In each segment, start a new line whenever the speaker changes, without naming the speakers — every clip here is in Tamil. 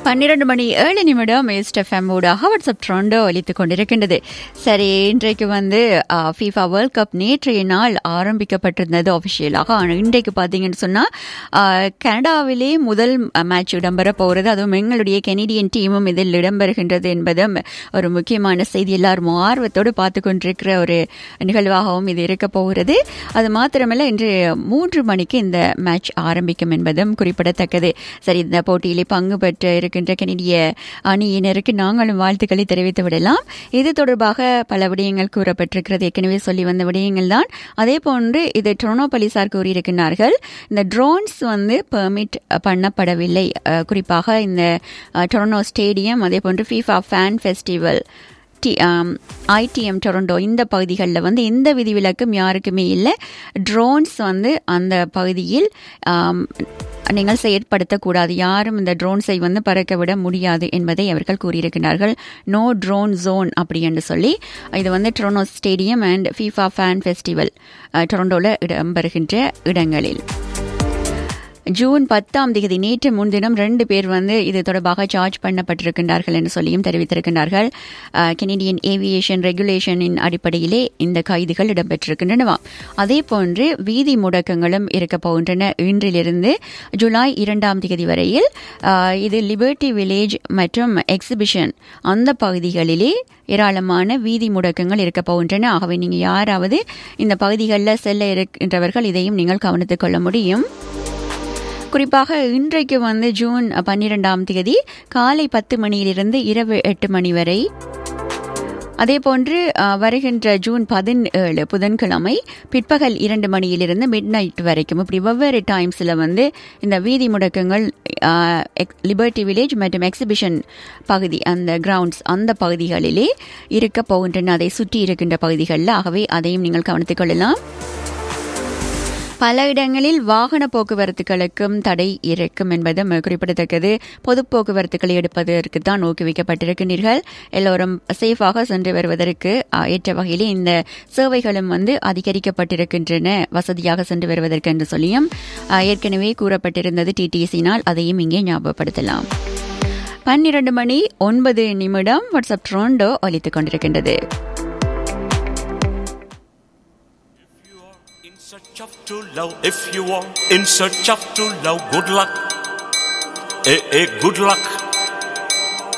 பன்னிரண்டு மணி ஏழு நிமிடம் ஈஸ்ட் எஃப்எம் ஊடாக வாட்ஸ்அப் ட்ரெண்டோ ஒலித்துக் கொண்டிருக்கின்றது சரி இன்றைக்கு வந்து ஃபீஃபா வேர்ல்ட் கப் நேற்றைய நாள் ஆரம்பிக்கப்பட்டிருந்தது அஃபிஷியலாக ஆனால் இன்றைக்கு பார்த்தீங்கன்னு சொன்னால் கனடாவிலே முதல் மேட்ச் இடம்பெற போகிறது அதுவும் எங்களுடைய கெனடியன் டீமும் இதில் இடம்பெறுகின்றது என்பதும் ஒரு முக்கியமான செய்தி எல்லாரும் ஆர்வத்தோடு பார்த்து கொண்டிருக்கிற ஒரு நிகழ்வாகவும் இது இருக்க போகிறது அது மாத்திரமல்ல இன்று மூன்று மணிக்கு இந்த மேட்ச் ஆரம்பிக்கும் என்பதும் குறிப்பிடத்தக்கது சரி இந்த போட்டியிலே பங்கு பெற்று இருக்கின்ற கனடிய அணியினருக்கு நாங்களும் வாழ்த்துக்களை தெரிவித்து விடலாம் இது தொடர்பாக பல விடயங்கள் கூறப்பட்டிருக்கிறது ஏற்கனவே சொல்லி வந்த விடயங்கள் தான் அதே போன்று இது டொரனோ போலீசார் கூறியிருக்கிறார்கள் இந்த ட்ரோன்ஸ் வந்து பெர்மிட் பண்ணப்படவில்லை அஹ், குறிப்பாக இந்த அஹ், டொரனோ ஸ்டேடியம் அதே போன்று ஃபீஃபா ஃபேன் ஃபெஸ்டிவல் டி ஐடிஎம் டொரண்டோ இந்த பகுதிகளில் வந்து எந்த விதிவிலக்கும் யாருக்குமே இல்லை ட்ரோன்ஸ் வந்து அந்த பகுதியில் ஆம், நீங்கள் செயற்படுத்தக்கூடாது யாரும் இந்த ட்ரோன்ஸை வந்து பறக்க விட முடியாது என்பதை அவர்கள் கூறியிருக்கிறார்கள் நோ ட்ரோன் ஜோன் அப்படி என்று சொல்லி இது வந்து Toronto stadium and FIFA fan festival டொரண்டோவில் இடம்பெறுகின்ற இடங்களில் ஜூன் பத்தாம் தேதி நேற்று முன்தினம் ரெண்டு பேர் வந்து இது தொடர்பாக சார்ஜ் பண்ணப்பட்டிருக்கின்றார்கள் என்று சொல்லியும் தெரிவித்திருக்கின்றார்கள் அஹ், கெனடியன் ஏவியேஷன் ரெகுலேஷனின் அடிப்படையிலே இந்த கைதுகள் இடம்பெற்றிருக்கின்றனவா அதே போன்று வீதி முடக்கங்களும் இருக்க போகின்றன இன்றிலிருந்து ஜூலை இரண்டாம் தேதி வரையில் அஹ், இது லிபர்ட்டி வில்லேஜ் மற்றும் எக்ஸிபிஷன் அந்த பகுதிகளிலே ஏராளமான வீதி முடக்கங்கள் இருக்க போகின்றன ஆகவே நீங்கள் யாராவது இந்த பகுதிகளில் செல்ல இருக்கின்றவர்கள் இதையும் நீங்கள் கவனித்துக் கொள்ள முடியும் குறிப்பாக இன்றைக்கு வந்து ஜூன் பன்னிரெண்டாம் தேதி காலை பத்து மணியிலிருந்து இரவு எட்டு மணி வரை அதே போன்று அஹ், வருகின்ற ஜூன் பதினேழு புதன்கிழமை பிற்பகல் இரண்டு மணியிலிருந்து மிட் நைட் வரைக்கும் இப்படி வெவ்வேறு டைம்ஸில் வந்து இந்த வீதி முடக்கங்கள் அஹ், எக்- லிபர்ட்டி வில்லேஜ் மற்றும் எக்ஸிபிஷன் பகுதி அந்த கிரவுண்ட்ஸ் அந்த பகுதிகளிலே இருக்க போகின்றன அதை சுற்றி இருக்கின்ற பகுதிகளில் ஆகவே அதையும் நீங்கள் கவனித்துக் கொள்ளலாம் பல இடங்களில் வாகன போக்குவரத்துகளுக்கும் தடை இருக்கும் என்பதும் குறிப்பிடத்தக்கது பொது போக்குவரத்துக்களை எடுப்பதற்கு தான் ஊக்குவிக்கப்பட்டிருக்கின்றீர்கள் எல்லோரும் சேஃபாக சென்று வருவதற்கு அஹ், ஏற்ற வகையிலே இந்த சேவைகளும் வந்து அதிகரிக்கப்பட்டிருக்கின்றன வசதியாக சென்று வருவதற்கு என்று சொல்லியும் அஹ், ஏற்கனவே கூறப்பட்டிருந்தது டிடிசினால் அதையும் இங்கே ஞாபகப்படுத்தலாம் பன்னிரண்டு மணி ஒன்பது நிமிடம் வாட்ஸ்அப் ட்ரோண்டோ ஒலித்துக் கொண்டிருக்கின்றது
In search of true love, if you are in search of true love, good luck. Eh, eh, good luck.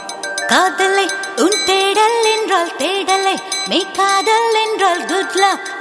காதலை உன் தேடல் என்றால் தேடலை மெய் காதல் என்றால் குட் லக்